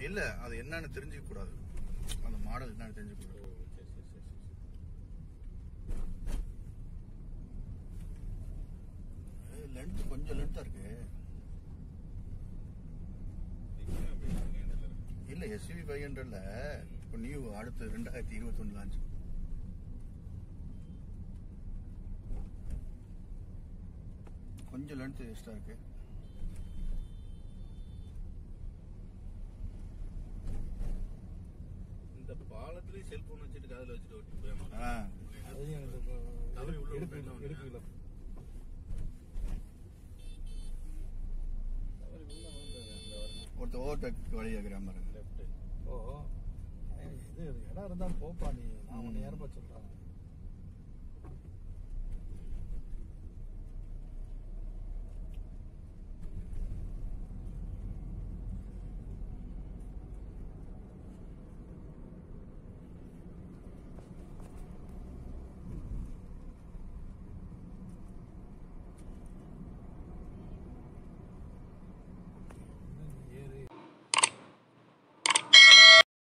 இல்ல அது என்னன்னு தெரிஞ்சுக்க கூடாது அந்த மாடல் என்னன்னு தெரிஞ்சுக்க கூடாது ஓ, சரி, சரி, சரி, சரி. லென்த் கொஞ்சம் லென்த்தா இருக்கு எங்கேயும் அப்படி இருக்கு, இந்த level. இல்ல எஸ்யூவி ஃபைவ் ஹண்ட்ரட்ல இப்போ நியூ அடுத்து ரெண்டாயிரத்தி இருபத்தி ஒண்ணு லான்ச் கொஞ்சம் லென்த் எக்ஸ்ட்ரா இருக்கு இந்த பாலத்திலேயே செல்போன் வச்சுட்டு காதுல வச்சுட்டு ஓட்டி போயாமா ஆ, அதையும் எனக்கு இப்போ தவறி உள்ள எடுப்பு விட்டா என்ன எடுக்கல தவறி உள்ள வந்தது அந்த வரணும் ஒருத்தர் ஓவர்டேக் வழி இருக்கிற மாதிரி லெஃப்ட் ஓ இது இடம் இருந்தா போப்பா நீ நான் உன்னை ஏறப்பா சொல்றேன்